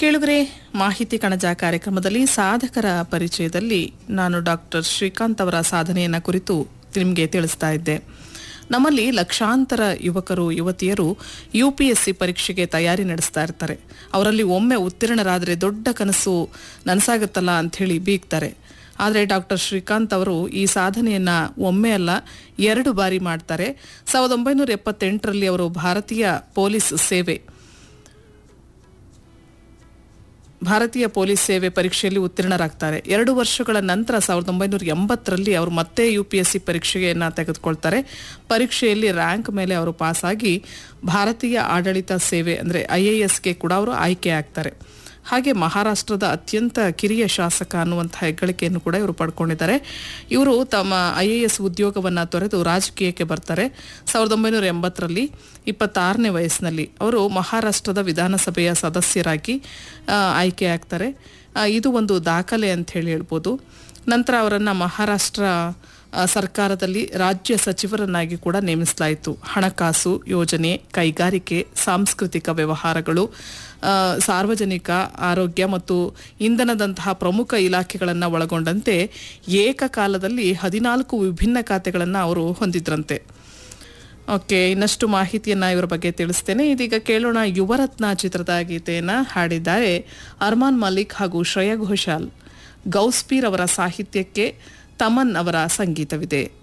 ಕೇಳುಗರೆ ಮಾಹಿತಿ ಕಣಜ ಕಾರ್ಯಕ್ರಮದಲ್ಲಿ ಸಾಧಕರ ಪರಿಚಯದಲ್ಲಿ ನಾನು ಡಾಕ್ಟರ್ ಶ್ರೀಕಾಂತ್ ಅವರ ಸಾಧನೆಯನ್ನ ಕುರಿತು ನಿಮಗೆ ತಿಳಿಸ್ತಾ ಇದ್ದೆ ನಮ್ಮಲ್ಲಿ ಲಕ್ಷಾಂತರ ಯುವಕರು ಯುವತಿಯರು ಯು ಪಿ ಎಸ್ ಸಿ ಪರೀಕ್ಷೆಗೆ ತಯಾರಿ ನಡೆಸ್ತಾ ಇರ್ತಾರೆ ಅವರಲ್ಲಿ ಒಮ್ಮೆ ಉತ್ತೀರ್ಣರಾದರೆ ದೊಡ್ಡ ಕನಸು ನನಸಾಗುತ್ತಲ್ಲ ಅಂಥೇಳಿ ಬೀಗ್ತಾರೆ ಆದರೆ ಡಾಕ್ಟರ್ ಶ್ರೀಕಾಂತ್ ಅವರು ಈ ಸಾಧನೆಯನ್ನ ಒಮ್ಮೆ ಅಲ್ಲ ಎರಡು ಬಾರಿ ಮಾಡ್ತಾರೆ ಸಾವಿರದ ಒಂಬೈನೂರ ಎಪ್ಪತ್ತೆಂಟರಲ್ಲಿ ಅವರು ಭಾರತೀಯ ಪೊಲೀಸ್ ಸೇವೆ ಭಾರತೀಯ ಪೊಲೀಸ್ ಸೇವೆ ಪರೀಕ್ಷೆಯಲ್ಲಿ ಉತ್ತೀರ್ಣರಾಗ್ತಾರೆ ಎರಡು ವರ್ಷಗಳ ನಂತರ ಸಾವಿರದ ಒಂಬೈನೂರ ಎಂಬತ್ತರಲ್ಲಿ ಅವರು ಮತ್ತೆ ಯು ಪಿ ಎಸ್ ಸಿ ಪರೀಕ್ಷೆಯನ್ನು ತೆಗೆದುಕೊಳ್ತಾರೆ ಪರೀಕ್ಷೆಯಲ್ಲಿ ರ್ಯಾಂಕ್ ಮೇಲೆ ಅವರು ಪಾಸಾಗಿ ಭಾರತೀಯ ಆಡಳಿತ ಸೇವೆ ಅಂದರೆ ಐ ಎ ಎಸ್ಗೆ ಕೂಡ ಅವರು ಆಯ್ಕೆ ಆಗ್ತಾರೆ ಹಾಗೆ ಮಹಾರಾಷ್ಟ್ರದ ಅತ್ಯಂತ ಕಿರಿಯ ಶಾಸಕ ಅನ್ನುವಂಥ ಹೆಗ್ಗಳಿಕೆಯನ್ನು ಕೂಡ ಇವರು ಪಡ್ಕೊಂಡಿದ್ದಾರೆ ಇವರು ತಮ್ಮ ಐ ಎ ಎಸ್ ಉದ್ಯೋಗವನ್ನು ತೊರೆದು ರಾಜಕೀಯಕ್ಕೆ ಬರ್ತಾರೆ ಸಾವಿರದ ಒಂಬೈನೂರ ಎಂಬತ್ತರಲ್ಲಿ ಇಪ್ಪತ್ತಾರನೇ ವಯಸ್ಸಿನಲ್ಲಿ ಅವರು ಮಹಾರಾಷ್ಟ್ರದ ವಿಧಾನಸಭೆಯ ಸದಸ್ಯರಾಗಿ ಆ, ಆಯ್ಕೆ ಆಗ್ತಾರೆ ಆ, ಇದು ಒಂದು ದಾಖಲೆ ಅಂತ ಹೇಳಿ ಹೇಳ್ಬೋದು ನಂತರ ಅವರನ್ನು ಮಹಾರಾಷ್ಟ್ರ ಆ, ಸರ್ಕಾರದಲ್ಲಿ ರಾಜ್ಯ ಸಚಿವರನ್ನಾಗಿ ಕೂಡ ನೇಮಿಸಲಾಯಿತು ಹಣಕಾಸು ಯೋಜನೆ ಕೈಗಾರಿಕೆ ಸಾಂಸ್ಕೃತಿಕ ವ್ಯವಹಾರಗಳು ಆ, ಸಾರ್ವಜನಿಕ ಆರೋಗ್ಯ ಮತ್ತು ಇಂಧನದಂತಹ ಪ್ರಮುಖ ಇಲಾಖೆಗಳನ್ನು ಒಳಗೊಂಡಂತೆ ಏಕಕಾಲದಲ್ಲಿ ಹದಿನಾಲ್ಕು ವಿಭಿನ್ನ ಖಾತೆಗಳನ್ನು ಅವರು ಹೊಂದಿದ್ರಂತೆ ಓಕೆ ಇನ್ನಷ್ಟು ಮಾಹಿತಿಯನ್ನ ಇವರ ಬಗ್ಗೆ ತಿಳಿಸ್ತೇನೆ ಇದೀಗ ಕೇಳೋಣ ಯುವರತ್ನ ಚಿತ್ರದ ಗೀತೆಯನ್ನ ಹಾಡಿದ್ದಾರೆ ಅರ್ಮಾನ್ ಮಲಿಕ್ ಹಾಗೂ ಶ್ರೇಯಾ ಘೋಷಾಲ್ ಗೌಸ್ಪೀರ್ ಅವರ ಸಾಹಿತ್ಯಕ್ಕೆ ತಮನ್ ಅವರ ಸಂಗೀತವಿದೆ